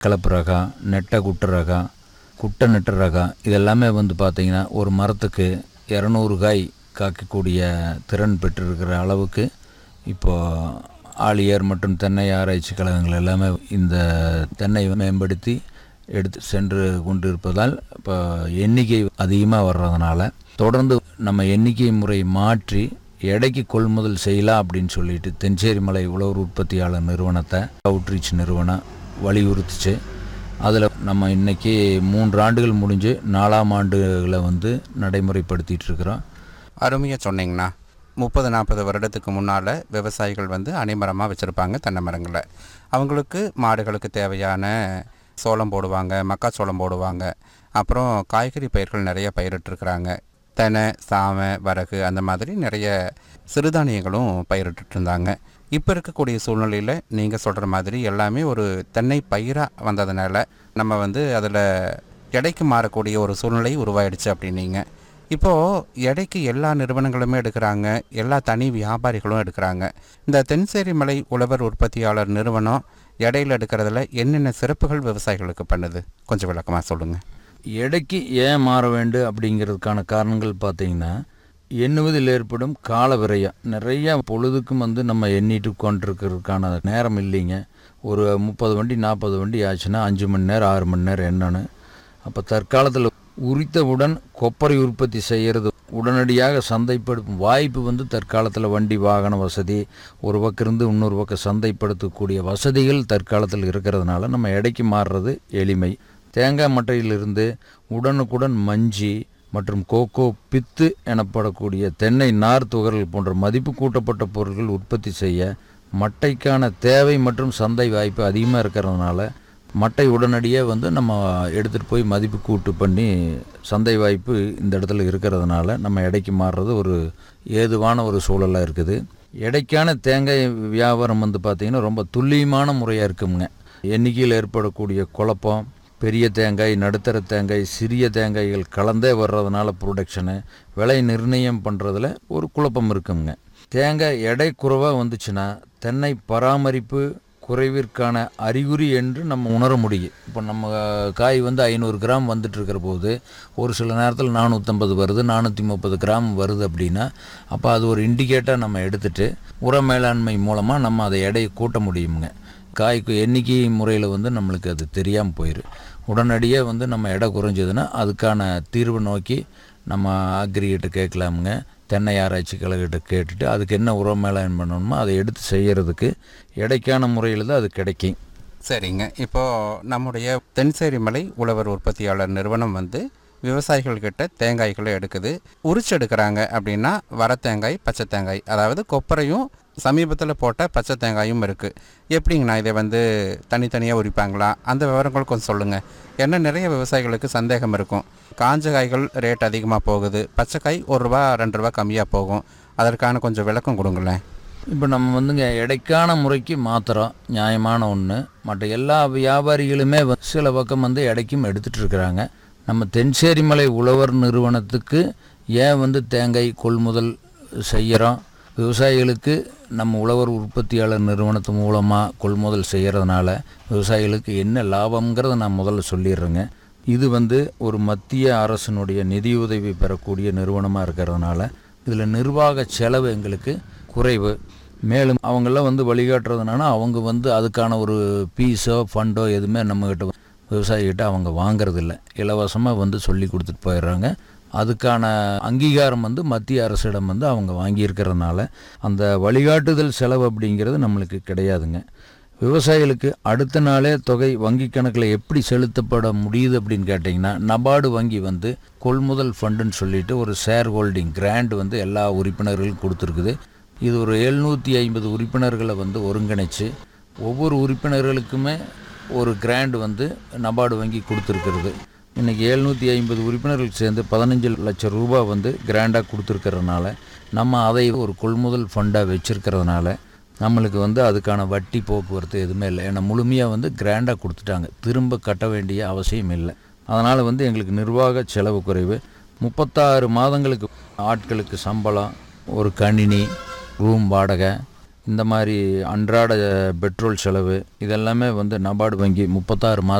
கலப்பு ரகம் நெட்டை குட்டு ரகம் குட்டை நெட்ட ரகம் இதெல்லாமே வந்து பார்த்திங்கன்னா ஒரு மரத்துக்கு இரநூறு காய் காக்கக்கூடிய திறன் பெற்றிருக்கிற அளவுக்கு இப்போது ஆழியார் மற்றும் தென்னை ஆராய்ச்சி கழகங்கள் எல்லாமே இந்த தென்னை மேம்படுத்தி எடுத்து சென்று கொண்டு இருப்பதால் இப்போ எண்ணிக்கை அதிகமாக வர்றதுனால தொடர்ந்து நம்ம எண்ணிக்கை முறை மாற்றி எடைக்கு கொள்முதல் செய்யலாம் அப்படின்னு சொல்லிட்டு தென்சேரி மலை உழவர் உற்பத்தியாளர் நிறுவனத்தை அவுட்ரீச் நிறுவனம் வலியுறுத்துச்சு அதில் நம்ம இன்னைக்கு மூன்று ஆண்டுகள் முடிஞ்சு நாலாம் ஆண்டுகளை வந்து நடைமுறைப்படுத்திட்டு இருக்கிறோம் அருமையாக சொன்னீங்கண்ணா முப்பது நாற்பது வருடத்துக்கு முன்னால் விவசாயிகள் வந்து அணிமரமாக வச்சுருப்பாங்க தென்னை மரங்களை அவங்களுக்கு மாடுகளுக்கு தேவையான சோளம் போடுவாங்க மக்காச்சோளம் போடுவாங்க அப்புறம் காய்கறி பயிர்கள் நிறைய பயிரிட்டுருக்குறாங்க தெனை சாமை வரகு அந்த மாதிரி நிறைய சிறுதானியங்களும் பயிரிட்டுட்டு இருந்தாங்க இப்போ இருக்கக்கூடிய சூழ்நிலையில் நீங்கள் சொல்கிற மாதிரி எல்லாமே ஒரு தென்னை பயிராக வந்ததுனால நம்ம வந்து அதில் எடைக்கு மாறக்கூடிய ஒரு சூழ்நிலை உருவாயிடுச்சு அப்படின்னீங்க இப்போது எடைக்கு எல்லா நிறுவனங்களுமே எடுக்கிறாங்க எல்லா தனி வியாபாரிகளும் எடுக்கிறாங்க இந்த தென்சேரி மலை உழவர் உற்பத்தியாளர் நிறுவனம் எடையில் எடுக்கிறதுல என்னென்ன சிறப்புகள் விவசாயிகளுக்கு பண்ணுது கொஞ்சம் விளக்கமாக சொல்லுங்கள் எடைக்கு ஏன் மாற வேண்டும் அப்படிங்கிறதுக்கான காரணங்கள் பார்த்தீங்கன்னா எண்ணுவதில் ஏற்படும் கால விரயம் நிறைய பொழுதுக்கும் வந்து நம்ம எண்ணிட்டு கொண்டிருக்கிறதுக்கான நேரம் இல்லைங்க ஒரு முப்பது வண்டி நாற்பது வண்டி ஆச்சுன்னா அஞ்சு மணி நேரம் ஆறு மணி நேரம் எண்ணணும் அப்போ தற்காலத்தில் உரித்தவுடன் கொப்பரை உற்பத்தி செய்கிறது உடனடியாக சந்தைப்படுத்தும் வாய்ப்பு வந்து தற்காலத்தில் வண்டி வாகன வசதி ஒரு பக்கம் இருந்து இன்னொரு பக்கம் சந்தைப்படுத்தக்கூடிய வசதிகள் தற்காலத்தில் இருக்கிறதுனால நம்ம எடைக்கு மாறுறது எளிமை தேங்காய் மட்டையிலிருந்து உடனுக்குடன் மஞ்சி மற்றும் கோகோ பித்து எனப்படக்கூடிய தென்னை நார் துகள்கள் போன்ற மதிப்பு கூட்டப்பட்ட பொருட்கள் உற்பத்தி செய்ய மட்டைக்கான தேவை மற்றும் சந்தை வாய்ப்பு அதிகமாக இருக்கிறதுனால மட்டை உடனடியே வந்து நம்ம எடுத்துகிட்டு போய் மதிப்பு கூட்டு பண்ணி சந்தை வாய்ப்பு இந்த இடத்துல இருக்கிறதுனால நம்ம எடைக்கு மாறுறது ஒரு ஏதுவான ஒரு சூழலாக இருக்குது எடைக்கான தேங்காய் வியாபாரம் வந்து பார்த்திங்கன்னா ரொம்ப துல்லியமான முறையாக இருக்குங்க எண்ணிக்கையில் ஏற்படக்கூடிய குழப்பம் பெரிய தேங்காய் நடுத்தர தேங்காய் சிறிய தேங்காய்கள் கலந்தே வர்றதுனால ப்ரொடக்ஷனு விலை நிர்ணயம் பண்ணுறதுல ஒரு குழப்பம் இருக்குங்க தேங்காய் எடை குறைவாக வந்துச்சுன்னா தென்னை பராமரிப்பு குறைவிற்கான அறிகுறி என்று நம்ம உணர முடியும் இப்போ நம்ம காய் வந்து ஐநூறு கிராம் வந்துட்டு இருக்கிற போது ஒரு சில நேரத்தில் நானூற்றம்பது வருது நானூற்றி முப்பது கிராம் வருது அப்படின்னா அப்போ அது ஒரு இண்டிகேட்டாக நம்ம எடுத்துட்டு உர மேலாண்மை மூலமாக நம்ம அதை எடையை கூட்ட முடியுங்க காய்க்கு எண்ணிக்கை முறையில் வந்து நம்மளுக்கு அது தெரியாமல் போயிடும் உடனடியாக வந்து நம்ம எடை குறைஞ்சதுன்னா அதுக்கான தீர்வு நோக்கி நம்ம அக்ரிகிட்ட கேட்கலாமுங்க தென்னை ஆராய்ச்சி கழகிட்ட கேட்டுட்டு அதுக்கு என்ன உரம் மேலாண்மை பண்ணணுமோ அதை எடுத்து செய்கிறதுக்கு எடைக்கான முறையில் தான் அது கிடைக்கும் சரிங்க இப்போது நம்முடைய தென்சேரி மலை உழவர் உற்பத்தியாளர் நிறுவனம் வந்து விவசாயிகள்கிட்ட தேங்காய்களை எடுக்குது உரிச்சு எடுக்கிறாங்க அப்படின்னா வர தேங்காய் பச்சை தேங்காய் அதாவது கொப்பரையும் சமீபத்தில் போட்ட பச்சை தேங்காயும் இருக்குது எப்படிங்கண்ணா இதை வந்து தனித்தனியாக உரிப்பாங்களா அந்த விவரங்கள் கொஞ்சம் சொல்லுங்கள் ஏன்னா நிறைய விவசாயிகளுக்கு சந்தேகம் இருக்கும் காஞ்ச காய்கள் ரேட் அதிகமாக போகுது பச்சைக்காய் ஒரு ரூபா ரெண்டு ரூபா கம்மியாக போகும் அதற்கான கொஞ்சம் விளக்கம் கொடுங்களேன் இப்போ நம்ம வந்துங்க எடைக்கான முறைக்கு மாத்திரம் நியாயமான ஒன்று மற்ற எல்லா வியாபாரிகளுமே வந்து சில பக்கம் வந்து எடைக்கும் எடுத்துகிட்டு இருக்கிறாங்க நம்ம தென்சேரி மலை உழவர் நிறுவனத்துக்கு ஏன் வந்து தேங்காய் கொள்முதல் செய்கிறோம் விவசாயிகளுக்கு நம்ம உழவர் உற்பத்தியாளர் நிறுவனத்து மூலமாக கொள்முதல் செய்கிறதுனால விவசாயிகளுக்கு என்ன லாபங்கிறத நான் முதல்ல சொல்லிடுறேங்க இது வந்து ஒரு மத்திய அரசினுடைய நிதியுதவி பெறக்கூடிய நிறுவனமாக இருக்கிறதுனால இதில் நிர்வாக செலவு எங்களுக்கு குறைவு மேலும் அவங்கெல்லாம் வந்து வழிகாட்டுறதுனால அவங்க வந்து அதுக்கான ஒரு பீஸோ ஃபண்டோ எதுவுமே நம்மக்கிட்ட விவசாயிகிட்ட அவங்க வாங்குறதில்ல இலவசமாக வந்து சொல்லி கொடுத்துட்டு போயிடுறாங்க அதுக்கான அங்கீகாரம் வந்து மத்திய அரசிடம் வந்து அவங்க வாங்கியிருக்கிறதுனால அந்த வழிகாட்டுதல் செலவு அப்படிங்கிறது நம்மளுக்கு கிடையாதுங்க விவசாயிகளுக்கு அடுத்த நாளே தொகை வங்கி கணக்கில் எப்படி செலுத்தப்பட முடியுது அப்படின்னு கேட்டிங்கன்னா நபார்டு வங்கி வந்து கொள்முதல் ஃபண்டுன்னு சொல்லிட்டு ஒரு ஷேர் ஹோல்டிங் கிராண்ட் வந்து எல்லா உறுப்பினர்களுக்கும் கொடுத்துருக்குது இது ஒரு எழுநூற்றி ஐம்பது உறுப்பினர்களை வந்து ஒருங்கிணைச்சு ஒவ்வொரு உறுப்பினர்களுக்குமே ஒரு கிராண்ட் வந்து நபார்டு வங்கி கொடுத்துருக்கிறது இன்றைக்கி எழுநூற்றி ஐம்பது உறுப்பினர்கள் சேர்ந்து பதினஞ்சு லட்சம் ரூபாய் வந்து கிராண்டாக கொடுத்துருக்கறதுனால நம்ம அதை ஒரு கொள்முதல் ஃபண்டாக வச்சுருக்கிறதுனால நம்மளுக்கு வந்து அதுக்கான வட்டி போக்குவரத்து எதுவுமே இல்லை ஏன்னா முழுமையாக வந்து கிராண்டாக கொடுத்துட்டாங்க திரும்ப கட்ட வேண்டிய அவசியம் இல்லை அதனால் வந்து எங்களுக்கு நிர்வாக செலவு குறைவு முப்பத்தாறு மாதங்களுக்கு ஆட்களுக்கு சம்பளம் ஒரு கணினி ரூம் வாடகை இந்த மாதிரி அன்றாட பெட்ரோல் செலவு இதெல்லாமே வந்து நபார்டு வங்கி முப்பத்தாறு மாத